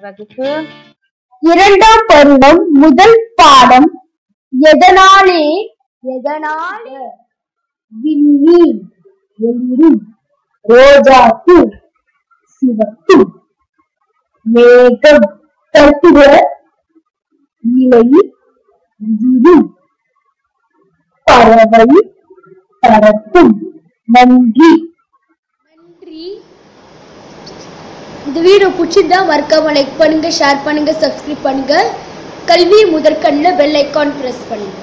வகுப்பு இரண்டாம் பருவம் முதல் பாடம் எதனாலே எதனாலே விண்ணி எளிரும் ரோஜாப்பு சிவப்பு மேகம் தத்துவ இலை உதிரும் பறவை பறக்கும் நன்றி நன்றி இந்த வீடியோ பிடிச்சிருந்தா மறக்காம லைக் பண்ணுங்க ஷேர் பண்ணுங்க சப்ஸ்கிரைப் பண்ணுங்க கல்வி முதற்கண்ணில் பெல் ஐக்கான் பிரஸ் பண்ணுங்க